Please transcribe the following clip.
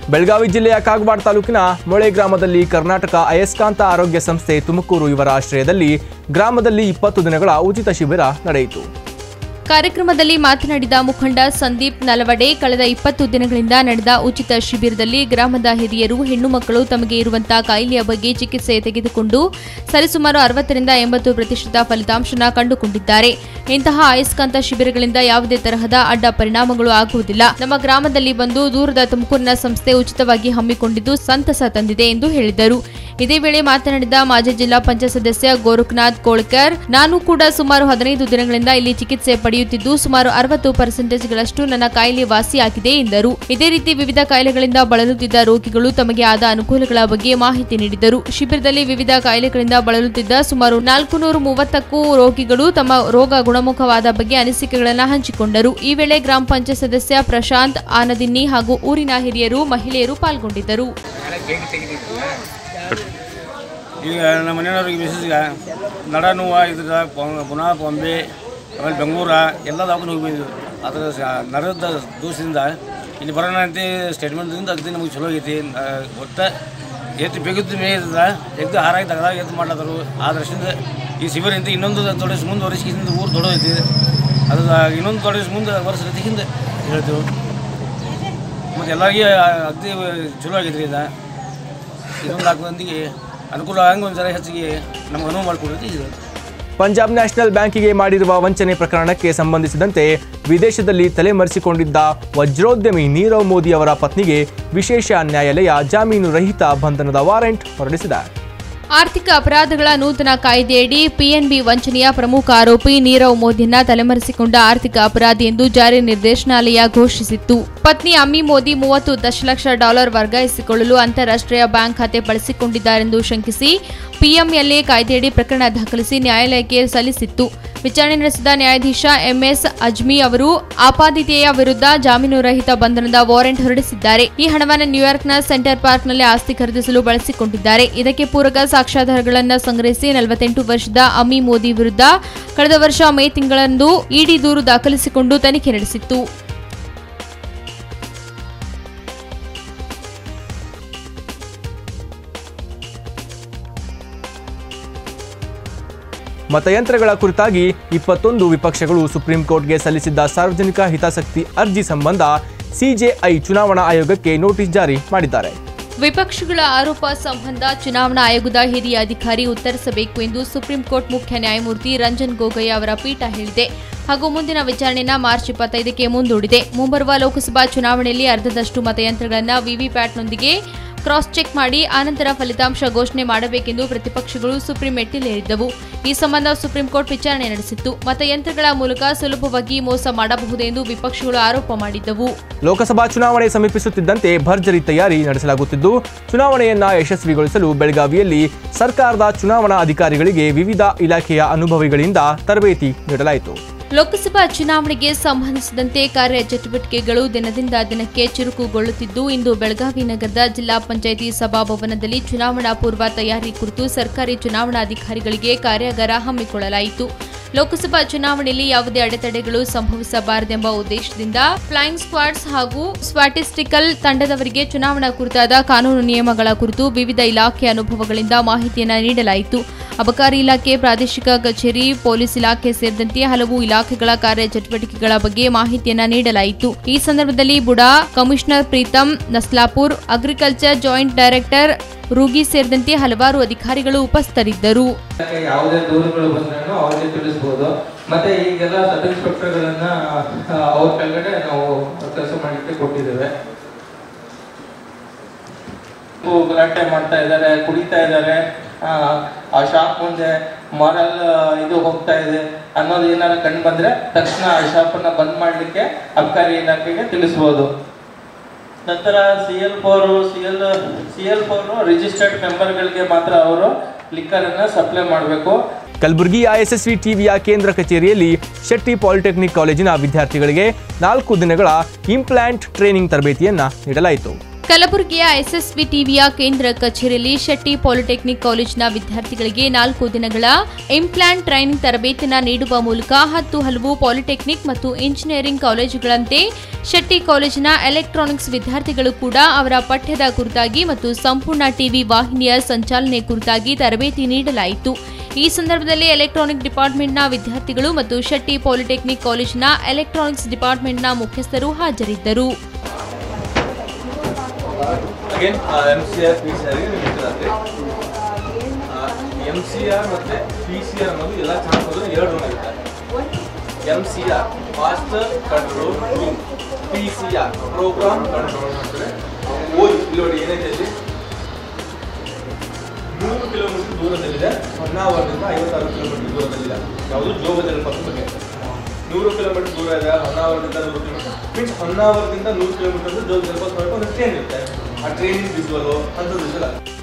ಬೆಳಗಾವಿ ಜಿಲ್ಲೆಯ ಕಾಗವಾಡ ತಾಲೂಕಿನ ಮೊಳೆ ಗ್ರಾಮದಲ್ಲಿ ಕರ್ನಾಟಕ ಅಯಸ್ಕಾಂತ ಆರೋಗ್ಯ ಸಂಸ್ಥೆ ತುಮಕೂರು ಇವರ ಆಶ್ರಯದಲ್ಲಿ ಗ್ರಾಮದಲ್ಲಿ ಇಪ್ಪತ್ತು ದಿನಗಳ ಉಚಿತ ಶಿಬಿರ ನಡೆಯಿತು ಕಾರ್ಯಕ್ರಮದಲ್ಲಿ ಮಾತನಾಡಿದ ಮುಖಂಡ ಸಂದೀಪ್ ನಲವಡೆ ಕಳೆದ ಇಪ್ಪತ್ತು ದಿನಗಳಿಂದ ನಡೆದ ಉಚಿತ ಶಿಬಿರದಲ್ಲಿ ಗ್ರಾಮದ ಹಿರಿಯರು ಹೆಣ್ಣು ಮಕ್ಕಳು ತಮಗೆ ಇರುವಂತಹ ಕಾಯಿಲೆಯ ಬಗ್ಗೆ ಚಿಕಿತ್ಸೆ ತೆಗೆದುಕೊಂಡು ಸರಿಸುಮಾರು ಅರವತ್ತರಿಂದ ಎಂಬತ್ತು ಪ್ರತಿಶತ ಫಲಿತಾಂಶನ ಕಂಡುಕೊಂಡಿದ್ದಾರೆ ಇಂತಹ ಅಯಸ್ಕಾಂತ ಶಿಬಿರಗಳಿಂದ ಯಾವುದೇ ತರಹದ ಅಡ್ಡ ಪರಿಣಾಮಗಳು ಆಗುವುದಿಲ್ಲ ನಮ್ಮ ಗ್ರಾಮದಲ್ಲಿ ಬಂದು ದೂರದ ತುಮಕೂರಿನ ಸಂಸ್ಥೆ ಉಚಿತವಾಗಿ ಹಮ್ಮಿಕೊಂಡಿದ್ದು ಸಂತಸ ತಂದಿದೆ ಎಂದು ಹೇಳಿದರು ಇದೇ ವೇಳೆ ಮಾತನಾಡಿದ ಮಾಜಿ ಜಿಲ್ಲಾ ಪಂಚಾಯತ್ ಸದಸ್ಯ ಗೋರಖನಾಥ್ ಕೋಳ್ಕರ್ ನಾನು ಕೂಡ ಸುಮಾರು ಹದಿನೈದು ದಿನಗಳಿಂದ ಇಲ್ಲಿ ಚಿಕಿತ್ಸೆ ಪಡೆಯುತ್ತಿದ್ದು ಸುಮಾರು ಅರವತ್ತು ಪರ್ಸೆಂಟೇಜ್ಗಳಷ್ಟು ನನ್ನ ಕಾಯಿಲೆ ವಾಸಿಯಾಗಿದೆ ಎಂದರು ಇದೇ ರೀತಿ ವಿವಿಧ ಕಾಯಿಲೆಗಳಿಂದ ಬಳಲುತ್ತಿದ್ದ ರೋಗಿಗಳು ತಮಗೆ ಆದ ಅನುಕೂಲಗಳ ಬಗ್ಗೆ ಮಾಹಿತಿ ನೀಡಿದರು ಶಿಬಿರದಲ್ಲಿ ವಿವಿಧ ಕಾಯಿಲೆಗಳಿಂದ ಬಳಲುತ್ತಿದ್ದ ಸುಮಾರು ನಾಲ್ಕು ನೂರು ಮೂವತ್ತಕ್ಕೂ ರೋಗಿಗಳು ತಮ್ಮ ರೋಗ ಗುಣಮುಖವಾದ ಬಗ್ಗೆ ಅನಿಸಿಕೆಗಳನ್ನು ಹಂಚಿಕೊಂಡರು ಈ ವೇಳೆ ಗ್ರಾಮ ಪಂಚಾಯತ್ ಸದಸ್ಯ ಪ್ರಶಾಂತ್ ಆನದಿನ್ನಿ ಹಾಗೂ ಊರಿನ ಹಿರಿಯರು ಮಹಿಳೆಯರು ಪಾಲ್ಗೊಂಡಿದ್ದರು ಈಗ ನಮ್ಮ ಮನೆಯವ್ರಿಗೆ ಮಿಸಸ್ಗೆ ನಡ ನೋವು ಇದ್ರ ಪುನಃ ಬಾಂಬೆ ಆಮೇಲೆ ಬೆಂಗಳೂರ ಎಲ್ಲ ದವಾಖಾನೆ ಹೋಗಿ ಬಂದಿದ್ವಿ ಅದರ ಸ- ನರದ ದೋಷದಿಂದ ಇಲ್ಲಿ ಬರೋಣ ಅಂತ ಸ್ಟೇಟ್ಮೆಂಟ್ದಿಂದ ಅಗದಿ ನಮಗೆ ಚಲೋ ಆಗೈತಿ ಒಟ್ಟು ಎತ್ತು ಬೇಕಿದ್ದು ಮೇ ಇರ್ತದ ಎದ್ದು ಹಾರಾಗಿ ತಗದಾಗ ಎದ್ದು ಮಾಡ್ಲತ್ತಾರು ಆ ದೃಷ್ಟಿಯಿಂದ ಈ ಶಿಬಿರದಿಂದ ಇನ್ನೊಂದು ದೊಡ್ಡ ಮುಂದುವರಿಸಿದಿಂದ ಊರು ದೊಡ್ಡದೈತಿ ಅದು ಇನ್ನೊಂದು ದೊಡ್ಡ ಮುಂದೆ ವರ್ಷ ಹಿಂದೆ ಹೇಳ್ತೀವಿ ಮತ್ತು ಎಲ್ಲರಿಗೆ ಅಗದಿ ಚಲೋ ಆಗೈತ್ರಿ ಇದು ಇದೊಂದು ನಾಲ್ಕು ಮಂದಿಗೆ ಅನುಕೂಲ ಹಂಗೆ ಒಂದು ಜರ ಹೆಚ್ಚಿಗೆ ನಮ್ಗೆ ಅನುವು ಮಾಡಿಕೊಡೈತಿ ಇದು ಪಂಜಾಬ್ ನ್ಯಾಷನಲ್ ಬ್ಯಾಂಕಿಗೆ ಮಾಡಿರುವ ವಂಚನೆ ಪ್ರಕರಣಕ್ಕೆ ಸಂಬಂಧಿಸಿದಂತೆ ವಿದೇಶದಲ್ಲಿ ತಲೆಮರೆಸಿಕೊಂಡಿದ್ದ ವಜ್ರೋದ್ಯಮಿ ನೀರವ್ ಮೋದಿ ಅವರ ಪತ್ನಿಗೆ ವಿಶೇಷ ನ್ಯಾಯಾಲಯ ಜಾಮೀನು ರಹಿತ ಬಂಧನದ ವಾರೆಂಟ್ ಹೊರಡಿಸಿದೆ ಆರ್ಥಿಕ ಅಪರಾಧಗಳ ನೂತನ ಕಾಯ್ದೆಯಡಿ ಪಿಎನ್ಬಿ ವಂಚನೆಯ ಪ್ರಮುಖ ಆರೋಪಿ ನೀರವ್ ಮೋದಿಯನ್ನ ತಲೆಮರೆಸಿಕೊಂಡ ಆರ್ಥಿಕ ಅಪರಾಧಿ ಎಂದು ಜಾರಿ ನಿರ್ದೇಶನಾಲಯ ಘೋಷಿಸಿತ್ತು ಪತ್ನಿ ಅಮ್ಮಿ ಮೋದಿ ಮೂವತ್ತು ದಶಲಕ್ಷ ಡಾಲರ್ ವರ್ಗಾಯಿಸಿಕೊಳ್ಳಲು ಅಂತಾರಾಷ್ಟ್ರೀಯ ಬ್ಯಾಂಕ್ ಖಾತೆ ಬಳಸಿಕೊಂಡಿದ್ದಾರೆಂದು ಶಂಕಿಸಿ ಪಿಎಂಎಲ್ಎ ಕಾಯ್ದೆಯಡಿ ಪ್ರಕರಣ ದಾಖಲಿಸಿ ನ್ಯಾಯಾಲಯಕ್ಕೆ ಸಲ್ಲಿಸಿತ್ತು ವಿಚಾರಣೆ ನಡೆಸಿದ ನ್ಯಾಯಾಧೀಶ ಎಂಎಸ್ ಅಜ್ಮಿ ಅವರು ಆಪಾದಿತೆಯ ವಿರುದ್ಧ ಜಾಮೀನು ರಹಿತ ಬಂಧನದ ವಾರೆಂಟ್ ಹೊರಡಿಸಿದ್ದಾರೆ ಈ ಹಣವನ್ನು ನ್ಯೂಯಾರ್ಕ್ನ ಸೆಂಟರ್ ಪಾರ್ಕ್ನಲ್ಲಿ ಆಸ್ತಿ ಖರೀದಿಸಲು ಬಳಸಿಕೊಂಡಿದ್ದಾರೆ ಇದಕ್ಕೆ ಪೂರಕ ಸಾಕ್ಷ್ಯಾಧಾರಗಳನ್ನು ಸಂಗ್ರಹಿಸಿ ನಲವತ್ತೆಂಟು ವರ್ಷದ ಅಮಿ ಮೋದಿ ವಿರುದ್ಧ ಕಳೆದ ವರ್ಷ ಮೇ ತಿಂಗಳಂದು ಇಡಿ ದೂರು ದಾಖಲಿಸಿಕೊಂಡು ತನಿಖೆ ನಡೆಸಿತ್ತು ಮತಯಂತ್ರಗಳ ಕುರಿತಾಗಿ ಇಪ್ಪತ್ತೊಂದು ವಿಪಕ್ಷಗಳು ಸುಪ್ರೀಂ ಕೋರ್ಟ್ಗೆ ಸಲ್ಲಿಸಿದ್ದ ಸಾರ್ವಜನಿಕ ಹಿತಾಸಕ್ತಿ ಅರ್ಜಿ ಸಂಬಂಧ ಸಿಜೆಐ ಚುನಾವಣಾ ಆಯೋಗಕ್ಕೆ ನೋಟಿಸ್ ಜಾರಿ ಮಾಡಿದ್ದಾರೆ ವಿಪಕ್ಷಗಳ ಆರೋಪ ಸಂಬಂಧ ಚುನಾವಣಾ ಆಯೋಗದ ಹಿರಿಯ ಅಧಿಕಾರಿ ಉತ್ತರಿಸಬೇಕು ಎಂದು ಸುಪ್ರೀಂ ಕೋರ್ಟ್ ಮುಖ್ಯ ನ್ಯಾಯಮೂರ್ತಿ ರಂಜನ್ ಗೊಗೊಯ್ ಅವರ ಪೀಠ ಹೇಳಿದೆ ಹಾಗೂ ಮುಂದಿನ ವಿಚಾರಣೆಯನ್ನು ಮಾರ್ಚ್ ಇಪ್ಪತ್ತೈದಕ್ಕೆ ಮುಂದೂಡಿದೆ ಮುಂಬರುವ ಲೋಕಸಭಾ ಚುನಾವಣೆಯಲ್ಲಿ ಅರ್ಧದಷ್ಟು ಮತಯಂತ್ರಗಳನ್ನು ವಿವಿಪ್ಯಾಟ್ನೊಂದಿಗೆ ಕ್ರಾಸ್ ಚೆಕ್ ಮಾಡಿ ಆನಂತರ ಫಲಿತಾಂಶ ಘೋಷಣೆ ಮಾಡಬೇಕೆಂದು ಪ್ರತಿಪಕ್ಷಗಳು ಸುಪ್ರೀಂ ಮೆಟ್ಟಿಲೇರಿದ್ದವು ಈ ಸಂಬಂಧ ಸುಪ್ರೀಂ ಕೋರ್ಟ್ ವಿಚಾರಣೆ ನಡೆಸಿತ್ತು ಮತಯಂತ್ರಗಳ ಮೂಲಕ ಸುಲಭವಾಗಿ ಮೋಸ ಮಾಡಬಹುದೆಂದು ವಿಪಕ್ಷಗಳು ಆರೋಪ ಮಾಡಿದ್ದವು ಲೋಕಸಭಾ ಚುನಾವಣೆ ಸಮೀಪಿಸುತ್ತಿದ್ದಂತೆ ಭರ್ಜರಿ ತಯಾರಿ ನಡೆಸಲಾಗುತ್ತಿದ್ದು ಚುನಾವಣೆಯನ್ನ ಯಶಸ್ವಿಗೊಳಿಸಲು ಬೆಳಗಾವಿಯಲ್ಲಿ ಸರ್ಕಾರದ ಚುನಾವಣಾ ಅಧಿಕಾರಿಗಳಿಗೆ ವಿವಿಧ ಇಲಾಖೆಯ ಅನುಭವಿಗಳಿಂದ ತರಬೇತಿ ನೀಡಲಾಯಿತು ಲೋಕಸಭಾ ಚುನಾವಣೆಗೆ ಸಂಬಂಧಿಸಿದಂತೆ ಕಾರ್ಯ ಚಟುವಟಿಕೆಗಳು ದಿನದಿಂದ ದಿನಕ್ಕೆ ಚುರುಕುಗೊಳ್ಳುತ್ತಿದ್ದು ಇಂದು ಬೆಳಗಾವಿ ನಗರದ ಜಿಲ್ಲಾ ಪಂಚಾಯಿತಿ ಸಭಾಭವನದಲ್ಲಿ ಚುನಾವಣಾ ಪೂರ್ವ ತಯಾರಿ ಕುರಿತು ಸರ್ಕಾರಿ ಚುನಾವಣಾಧಿಕಾರಿಗಳಿಗೆ ಕಾರ್ಯಾಗಾರ ಹಮ್ಮಿಕೊಳ್ಳಲಾಯಿತು ಲೋಕಸಭಾ ಚುನಾವಣೆಯಲ್ಲಿ ಯಾವುದೇ ಅಡೆತಡೆಗಳು ಸಂಭವಿಸಬಾರದೆಂಬ ಉದ್ದೇಶದಿಂದ ಫ್ಲೈಯಿಂಗ್ ಸ್ಕ್ವಾಡ್ಸ್ ಹಾಗೂ ಸ್ವಾಟಿಸ್ಟಿಕಲ್ ತಂಡದವರಿಗೆ ಚುನಾವಣಾ ಕುರಿತಾದ ಕಾನೂನು ನಿಯಮಗಳ ಕುರಿತು ವಿವಿಧ ಇಲಾಖೆ ಅನುಭವಗಳಿಂದ ಮಾಹಿತಿಯನ್ನು ನೀಡಲಾಯಿತು ಅಬಕಾರಿ ಇಲಾಖೆ ಪ್ರಾದೇಶಿಕ ಕಚೇರಿ ಪೊಲೀಸ್ ಇಲಾಖೆ ಸೇರಿದಂತೆ ಹಲವು ಇಲಾಖೆಗಳ ಕಾರ್ಯಚಟುವಟಿಕೆಗಳ ಬಗ್ಗೆ ಮಾಹಿತಿಯನ್ನ ನೀಡಲಾಯಿತು ಈ ಸಂದರ್ಭದಲ್ಲಿ BUDA commissioner Preetham Naslapur agriculture joint director Rugi ಸೇರಿದಂತೆ ಹಲವಾರು ಅಧಿಕಾರಿಗಳು ಉಪಸ್ಥಿತರಿದ್ದರು ಇದಕ್ಕೆ ಯಾವುದೇ ದೂರುಗಳು ಬಂದ್ರೂ ಅವ್ರಿಗೆ ತಿಳಿಸ್ಬೋದು ಮತ್ತೆ ಈಗೆಲ್ಲ ಸಬ್ ಇನ್ಸ್ಪೆಕ್ಟರ್ಗಳನ್ನ ಅವ್ರ ಕೆಳಗಡೆ ನಾವು ಕೆಲಸ ಮಾಡಲಿಕ್ಕೆ ಕೊಟ್ಟಿದ್ದೇವೆ ಇವ್ರು ಗಲಾಟೆ ಮಾಡ್ತಾ ಇದ್ದಾರೆ ಕುಡಿತಾ ಇದ್ದಾರೆ ಆ ಶಾಪ್ ಮುಂದೆ ಮಾರಲ್ ಇದು ಹೋಗ್ತಾ ಇದೆ ಅನ್ನೋದು ಏನಾರ ಕಂಡು ಬಂದ್ರೆ ತಕ್ಷಣ ಆ ಶಾಪನ್ನ ಬಂದ್ ಮಾಡ್ಲಿಕ್ಕೆ ಅಬಕಾರಿ ಇಲಾಖೆಗೆ ತಿಳಿಸ್ಬೋದು ನಂತರ C L four C L C L four registered ಮೆಂಬರ್ಗಳಿಗೆ ಮಾತ್ರ ಅವರು ಲಿಕ್ಕರ್ ಅನ್ನ ಸಪ್ಲೈ ಮಾಡಬೇಕು ಕಲಬುರಗಿಯ ಎಸ್ಎಸ್ವಿ ಟಿವಿಯ ಕೇಂದ್ರ ಕಚೇರಿಯಲ್ಲಿ ಶೆಟ್ಟಿ ಪಾಲಿಟೆಕ್ನಿಕ್ ಕಾಲೇಜಿನ ವಿದ್ಯಾರ್ಥಿಗಳಿಗೆ ನಾಲ್ಕು ದಿನಗಳ ಇಂಪ್ಲಾಂಟ್ ಟ್ರೈನಿಂಗ್ ತರಬೇತಿಯನ್ನ ನೀಡಲಾಯಿತು ಕಲಬುರಗಿಯ ಎಸ್ಎಸ್ವಿ ಟಿವಿಯ ಕೇಂದ್ರ ಕಚೇರಿಯಲ್ಲಿ ಶೆಟ್ಟಿ ಪಾಲಿಟೆಕ್ನಿಕ್ ಕಾಲೇಜಿನ ವಿದ್ಯಾರ್ಥಿಗಳಿಗೆ ನಾಲ್ಕು ದಿನಗಳ ಇಂಪ್ಲಾಂಟ್ ಟ್ರೈನಿಂಗ್ ತರಬೇತಿಯನ್ನು ನೀಡುವ ಮೂಲಕ ಹತ್ತು ಹಲವು ಪಾಲಿಟೆಕ್ನಿಕ್ ಮತ್ತು ಇಂಜಿನಿಯರಿಂಗ್ ಕಾಲೇಜುಗಳಂತೆ ಶೆಟ್ಟಿ ಕಾಲೇಜಿನ ಎಲೆಕ್ಟ್ರಾನಿಕ್ಸ್ ವಿದ್ಯಾರ್ಥಿಗಳು ಕೂಡ ಅವರ ಪಠ್ಯದ ಕುರಿತಾಗಿ ಮತ್ತು ಸಂಪೂರ್ಣ ಟಿವಿ ವಾಹಿನಿಯ ಸಂಚಾಲನೆ ಕುರಿತಾಗಿ ತರಬೇತಿ ನೀಡಲಾಯಿತು ಈ ಸಂದರ್ಭದಲ್ಲಿ ಎಲೆಕ್ಟ್ರಾನಿಕ್ ಡಿಪಾರ್ಟ್ಮೆಂಟ್ನ ವಿದ್ಯಾರ್ಥಿಗಳು ಮತ್ತು ಶೆಟ್ಟಿ ಪಾಲಿಟೆಕ್ನಿಕ್ ಕಾಲೇಜಿನ ಎಲೆಕ್ಟ್ರಾನಿಕ್ಸ್ ಡಿಪಾರ್ಟ್ಮೆಂಟ್ನ ಮುಖ್ಯಸ್ಥರು ಹಾಜರಿದ್ದರು again M C R P C ಆರ್ಗೆ ನೀವು ಗೊತ್ತಿರತ್ತೆ ಎಮ್ ಸಿ ಆರ್ ಮತ್ತು ಪಿ ಸಿ ಆರ್ ಅನ್ನೋದು ಎಲ್ಲ ಚಾನ್ಸಸ್ ಎರಡು ರೂಮ್ ಇರುತ್ತೆ M C R master control room P C R program control ಮಾಡ್ತಾರೆ ಓದಿ ಇಲ್ಲಿ ನೋಡಿ ಏನೈತೆ ಇಲ್ಲಿ ನೂರು ಕಿಲೋಮೀಟರ್ ದೂರದಲ್ಲಿದೆ ಹೊನ್ನಾವರದಿಂದ ಐವತ್ತಾರು ಕಿಲೋಮೀಟರ್ ದೂರದಲ್ಲಿದೆ ಯಾವುದು ಜೋಗ ಜಲಪಾತ ಬಗ್ಗೆ ನೂರು ಕಿಲೋಮೀಟರ್ ದೂರ ಇದೆ ಹೊನ್ನಾವರದಿಂದ ನೂರು ಕಿಲೋಮೀಟರ್ ಮೀನ್ಸ್ ಹೊನ್ನಾವರದಿಂದ ನೂರು ಕಿಲೋಮೀಟರ್ ಜೋಗ ಜಲಪಾತ ಒಂದು ಟ್ರೈನ್ ಇರುತ್ತೆ ಆ ಟ್ರೈನಿಂಗ್ ವಿಜುವಲು ಅಂಥದ್ದು ಇದೆಲ್ಲ